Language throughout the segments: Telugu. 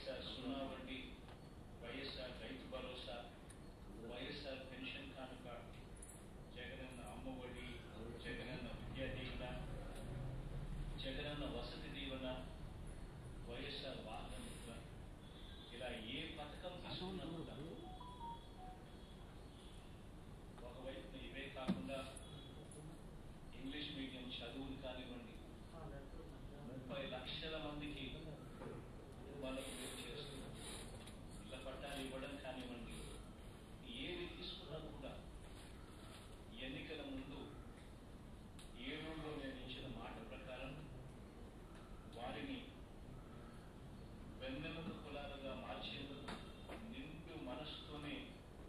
వైఎస్ఆర్ సున్నా వడ్డీ వైఎస్ఆర్ రైతు భరోసా వైఎస్ఆర్ పెన్షన్ కానుక జగనన్న అమ్మ ఒడి జగనన్న విద్యా దీవెన జగనన్న వసతి దీవెన వైఎస్ఆర్ వాహన మిత్ర ఇలా ఏ పథకం తీసుకున్నా కూడా ఒకవైపు ఇవే కాకుండా ఇంగ్లీష్ మీడియం చదువులు కానివ్వండి ముప్పై లక్షల మందికి వాళ్ళకు మీరు చేస్తూ ఇళ్ళ పట్టాలు ఇవ్వడం కానివ్వండి ఏది తీసుకున్నా కూడా ఎన్నికల ముందు ఏలూరులో నేను ఇచ్చిన మాట ప్రకారం వారిని వెన్నెముక కులాలుగా మార్చేందుకు నిండు మనసుతోనే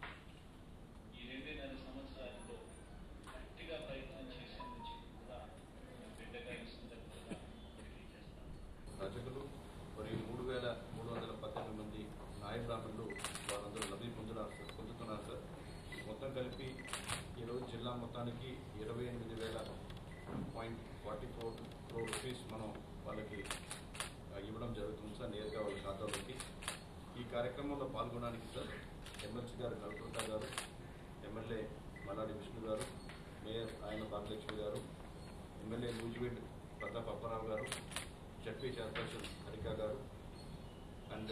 ఈ రెండున్నర సంవత్సరాలలో గట్టిగా ప్రయత్నం చేసేందుకు చెప్పి కూడా నేను బిడ్డగా ఈ సందర్భంగా తెలియజేస్తాను రచకులు మరియు మూడు వేల మూడు వందల పద్దెనిమిది మంది నాయ బ్రాహ్మణులు వారందరూ లబ్ధి పొందుతున్నారు సార్ పొందుతున్నారు సార్ మొత్తం కలిపి ఈరోజు జిల్లా మొత్తానికి ఇరవై ఎనిమిది వేల point forty four crore rupees మనం వాళ్ళకి ఆ, ఇవ్వడం జరుగుతుంది సార్ నేరుగా వాళ్ళ ఖాతాలోకి ఈ కార్యక్రమంలో పాల్గొనడానికి సార్ ఎమ్మెల్సీ గారు కల్పృత గారు ఎమ్మెల్యే మల్లాడి విష్ణు గారు మేయర్ ఆయన భాగ్యలక్ష్మి గారు ఎమ్మెల్యే నూజివీడ్ ప్రతాప్ అప్పారావు గారు జడ్పీ చైర్పర్సన్ హరిక గారు అండ్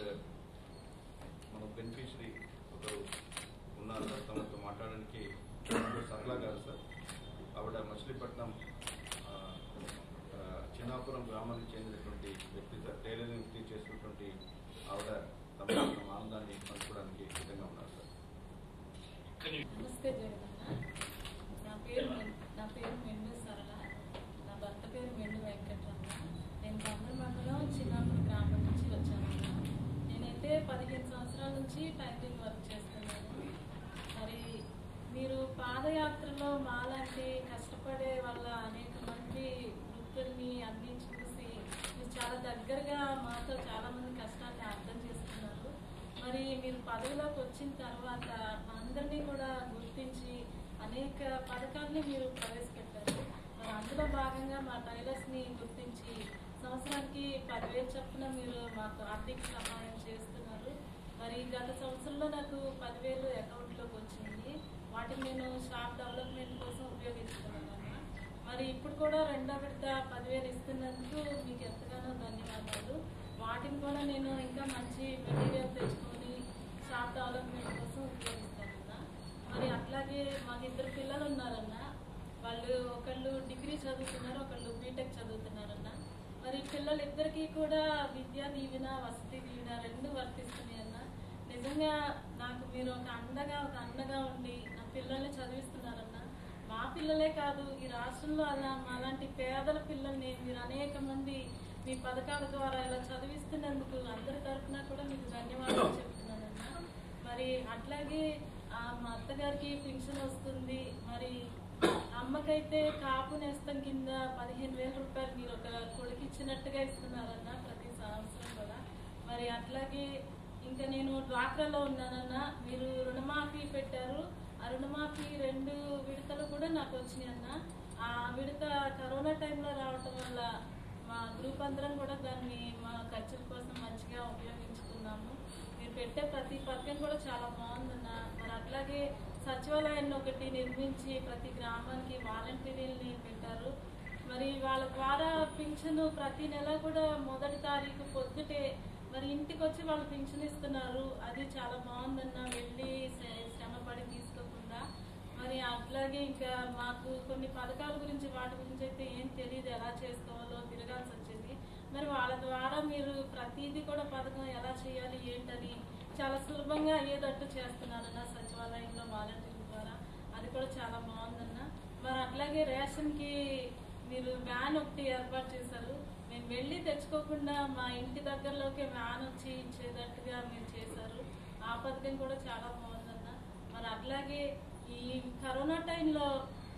మన బెనిఫిషరీ ఒకరు ఉన్నారు సార్ తమతో మాట్లాడడానికి సరళ గారు సార్ ఆవిడ మచిలీపట్నం ఆ, ఆ, చిన్నాపురం గ్రామానికి చెందినటువంటి వ్యక్తి సార్ టైలరింగ్ వృత్తి చేసినటువంటి ఆవిడ తమ తమ ఆనందాన్ని పంచుకోవడానికి సిద్ధంగా ఉన్నారు సార్ ఇక్కడి నమస్తే జగనన్న నా పేరు మెన్- నా పేరు మెండు సరళ నా భర్త పేరు మెండు వెంకటరమణ నేను తమ్ముడు మండలం చిన్నప్పుడు గ్రామం నుంచి వచ్చాను నేనైతే పదిహేను సంవత్సరాల నుంచి టైపింగ్ వర్క్ చేస్తున్నాను మరి మీరు పాదయాత్రలో మాలాంటి కష్టపడే వాళ్ళ అనేక మంది వృత్తుల్ని అన్ని చూసి మీరు చాలా దగ్గరగా మాతో చాలా మంది కష్టాన్ని అర్థం చేసుకున్నారు మరి మీరు పదవిలోకి వచ్చిన తర్వాత అందరినీ కూడా గుర్తించి అనేక పథకాల్ని మీరు ప్రవేశపెట్టారు మరి అందులో భాగంగా మా టైలర్స్ ని గుర్తించి సంవత్సరానికి పదివేలు చొప్పున మీరు మాకు ఆర్థిక సహాయం చేస్తున్నారు మరి గత సంవత్సరంలో నాకు పదివేలు అకౌంట్లోకి వచ్చింది వాటిని నేను షాప్ డెవలప్మెంట్ కోసం ఉపయోగించుకున్నాను అన్న. మరి ఇప్పుడు కూడా రెండో విడత పదివేలు ఇస్తున్నందుకు మీకు ఎంతగానో ధన్యవాదాలు వాటిని కూడా నేను ఇంకా మంచి మెటీరియల్ తెచ్చుకొని షాప్ డెవలప్మెంట్ కోసం ఉపయోగిస్తానన్నా మరి అట్లాగే మాకు ఇద్దరు పిల్లలు ఉన్నారన్న వాళ్ళు ఒకళ్ళు డిగ్రీ చదువుతున్నారు ఒకళ్ళు బీటెక్ చదువుతున్నారన్న మరి పిల్లలిద్దరికీ కూడా విద్యా దీవెన వసతి దీవెన రెండు వర్తిస్తున్నాయన్న నిజంగా నాకు మీరు ఒక అండగా ఒక అండగా ఉండి నా పిల్లల్ని చదివిస్తున్నారన్న మా పిల్లలే కాదు ఈ రాష్ట్రంలో అలా మాలాంటి పేదల పిల్లల్ని మీరు అనేక మంది మీ పథకాల ద్వారా ఇలా చదివిస్తున్నందుకు అందరి తరఫున కూడా మీకు ధన్యవాదాలు చెప్తున్నానన్నా మరి అట్లాగే ఆ, మా అత్తగారికి పింఛన్ వస్తుంది మరి అమ్మకైతే కాపు నేస్తం కింద పదిహేను వేల రూపాయలు మీరు ఒక కొడుకు ఇచ్చినట్టుగా ఇస్తున్నారన్న ప్రతి సంవత్సరం కూడా మరి అట్లాగే ఇంకా నేను డ్వాక్రాలో ఉన్నానన్న మీరు రుణమాఫీ పెట్టారు ఆ రుణమాఫీ రెండు విడతలు కూడా నాకు వచ్చినాయి అన్న ఆ విడత కరోనా టైంలో రావటం వల్ల మా గ్రూప్ అందరం కూడా దాన్ని మా ఖర్చుల కోసం మంచిగా ఉపయోగించుకున్నాము మీరు పెట్టే ప్రతి పథకం కూడా చాలా బాగుందన్న మరి అట్లాగే సచివాలయాన్ని ఒకటి నిర్మించి ప్రతి గ్రామానికి వాలంటీర్లని పెట్టారు మరి వాళ్ళ ద్వారా పింఛను ప్రతి నెల కూడా మొదటి తారీఖు పొద్దుటే మరి ఇంటికి వచ్చి వాళ్ళు పింఛన్ ఇస్తున్నారు అది చాలా బాగుందన్న వెళ్ళి శ్ర- శ్రమపడి తీసుకోకుండా మరి అట్లాగే ఇంకా మాకు కొన్ని పథకాల గురించి వాటి గురించి అయితే ఏం తెలియదు ఎలా చేసుకోవాలో తిరగాల్సి వచ్చింది మరి వాళ్ళ ద్వారా మీరు ప్రతిదీ కూడా పథకం ఎలా చేయాలి ఏంటని చాలా సులభంగా అయ్యేటట్టు చేస్తున్నారన్న సచివాలయంలో వాలంటీర్ల ద్వారా అది కూడా చాలా బాగుందన్న మరి అట్లాగే రేషన్ కి మీరు వ్యాన్ ఒకటి ఏర్పాటు చేశారు మేము వెళ్ళి తెచ్చుకోకుండా మా ఇంటి దగ్గరలోకి వ్యాన్ వచ్చి ఇచ్చేటట్టుగా మీరు చేశారు ఆ పథకం కూడా చాలా బాగుందన్న మరి అట్లాగే ఈ కరోనా టైంలో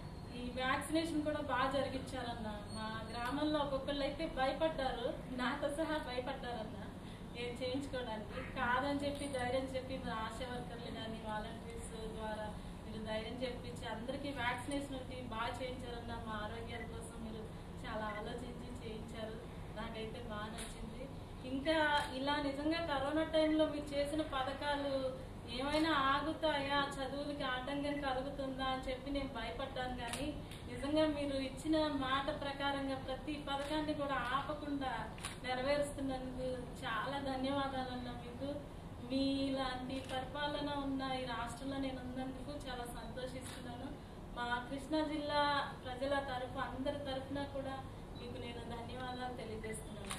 ఈ వ్యాక్సినేషన్ కూడా బాగా జరిగించారన్న మా గ్రామంలో ఒక్కొక్కళ్ళు అయితే భయపడ్డారు నాతో సహా భయపడ్డారన్న ఏం చేయించుకోవడానికి కాదని చెప్పి ధైర్యం చెప్పి మా ఆశా వర్కర్లు కానీ వాలంటీర్స్ ద్వారా మీరు ధైర్యం చెప్పించి అందరికీ వ్యాక్సినేషన్ ఒకటి బాగా చేయించారన్న మా ఆరోగ్యాల కోసం మీరు చాలా ఆలోచించి చేయించారు నాకైతే బాగా నచ్చింది ఇంకా ఇలా నిజంగా కరోనా టైంలో మీరు చేసిన పథకాలు ఏమైనా ఆగుతాయా చదువులకి ఆటంకం కలుగుతుందా అని చెప్పి నేను భయపడ్డాను కానీ నిజంగా మీరు ఇచ్చిన మాట ప్రకారంగా ప్రతి పథకాన్ని కూడా ఆపకుండా నెరవేరుస్తున్నందుకు చాలా ధన్యవాదాలు అన్న మీకు మీలాంటి పరిపాలన ఉన్న ఈ రాష్ట్రంలో నేను ఉన్నందుకు చాలా సంతోషిస్తున్నాను మా కృష్ణా జిల్లా ప్రజల తరఫు అందరి తరఫున కూడా మీకు నేను ధన్యవాదాలు తెలియజేస్తున్నాను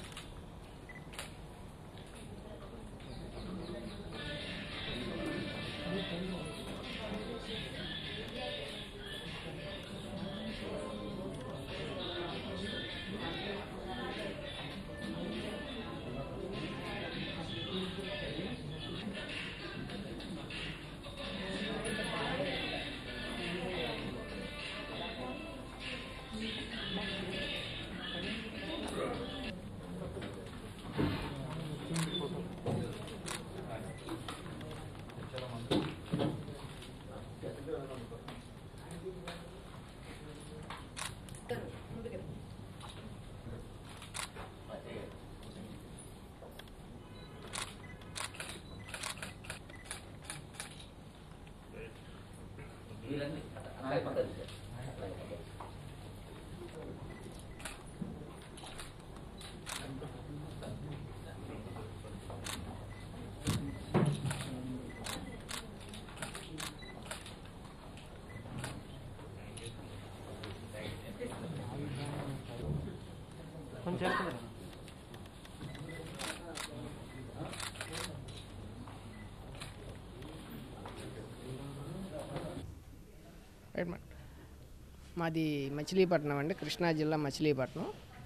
రైట్ మేడం మాది మచిలీపట్నం అండి కృష్ణా జిల్లా మచిలీపట్నం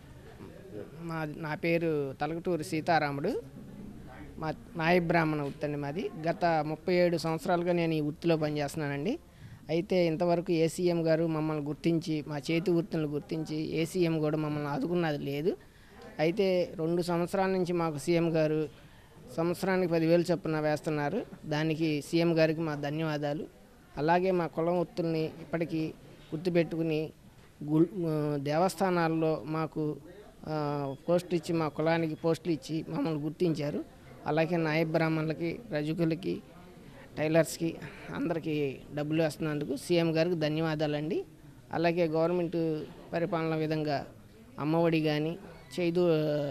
మా నా పేరు తలకటూరి సీతారాముడు మా నాయ బ్రాహ్మణ వృత్తి అండి మాది గత ముప్పై ఏడు సంవత్సరాలుగా నేను ఈ వృత్తిలో పనిచేస్తున్నానండి అయితే ఇంతవరకు ఏసీఎం గారు మమ్మల్ని గుర్తించి మా చేతి వృత్తులను గుర్తించి ఏసీఎం కూడా మమ్మల్ని ఆదుకున్నది లేదు అయితే రెండు సంవత్సరాల నుంచి మాకు సీఎం గారు సంవత్సరానికి పదివేలు చొప్పున వేస్తున్నారు దానికి సీఎం గారికి మా ధన్యవాదాలు అలాగే మా కులం వృత్తుల్ని ఇప్పటికీ గుర్తుపెట్టుకుని గుల్ ఆ, దేవస్థానాల్లో మాకు ఆ, పోస్టులు ఇచ్చి మా కులానికి పోస్టులు ఇచ్చి మమ్మల్ని గుర్తించారు అలాగే నాయ బ్రాహ్మణులకి రజకులకి టైలర్స్కి అందరికీ డబ్బులు వేస్తున్నందుకు సీఎం గారికి ధన్యవాదాలండి అలాగే గవర్నమెంట్ పరిపాలన విధంగా అమ్మఒడి కానీ చేదు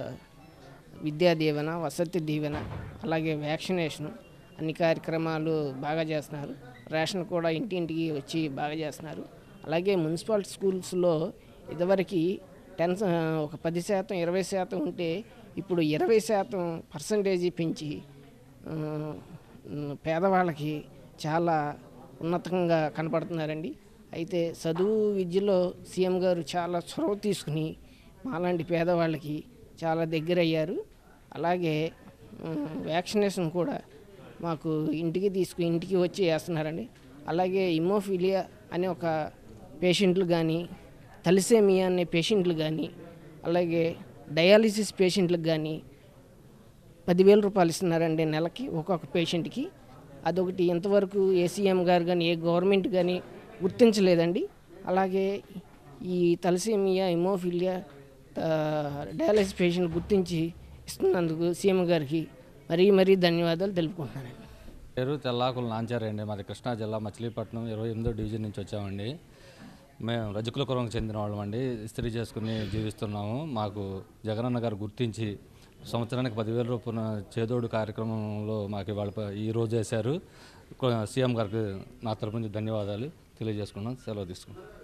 విద్యా దీవెన వసతి దీవెన అలాగే వ్యాక్సినేషన్ అన్ని కార్యక్రమాలు బాగా చేస్తున్నారు రేషన్ కూడా ఇంటింటికి వచ్చి బాగా చేస్తున్నారు అలాగే మున్సిపల్ స్కూల్స్లో ఇదివరకు టెన్ ఒక పది శాతం ఇరవై శాతం ఉంటే ఇప్పుడు ఇరవై శాతం పర్సంటేజీ పెంచి ఆ, ఉమ్, పేదవాళ్ళకి చాలా ఉన్నతంగా కనపడుతున్నారండి అయితే చదువు విద్యలో సీఎం గారు చాలా చొరవ తీసుకుని మాలాంటి పేదవాళ్ళకి చాలా దగ్గర అయ్యారు అలాగే ఉమ్, వ్యాక్సినేషన్ కూడా మాకు ఇంటికి తీసుకు ఇంటికి వచ్చి వేస్తున్నారండి అలాగే ఇమోఫిలియా అనే ఒక పేషెంట్లు కానీ తలిసేమియా అనే పేషెంట్లు కానీ అలాగే డయాలిసిస్ పేషెంట్లకు కానీ పదివేల రూపాయలు ఇస్తున్నారండి నెలకి ఒక్కొక్క పేషెంట్కి అదొకటి ఇంతవరకు ఏసీఎం గారు కానీ ఏ గవర్నమెంట్ కానీ గుర్తించలేదండి అలాగే ఈ తలసేమియా ఇమోఫిలియా డయాలసిస్ పేషెంట్ గుర్తించి ఇస్తున్నందుకు సీఎం గారికి మరీ మరీ ధన్యవాదాలు తెలుపుకుంటున్నానండి పేరు తెల్లాకుల నాంచారండి మాది కృష్ణా జిల్లా మచిలీపట్నం ఇరవై ఎనిమిదో డివిజన్ నుంచి వచ్చామండి మేము రజకుల కులంకి చెందిన వాళ్ళమండి ఇస్త్రీ చేసుకుని జీవిస్తున్నాము మాకు జగనన్న గారు గుర్తించి సంవత్సరానికి పదివేల రూపాయల చేదోడు కార్యక్రమంలో మాకు ఇవాళ ప- ఈ రోజు వేశారు సీఎం గారికి నా తరపు నుంచి ధన్యవాదాలు తెలియజేసుకున్నాను సెలవు తీసుకున్నాను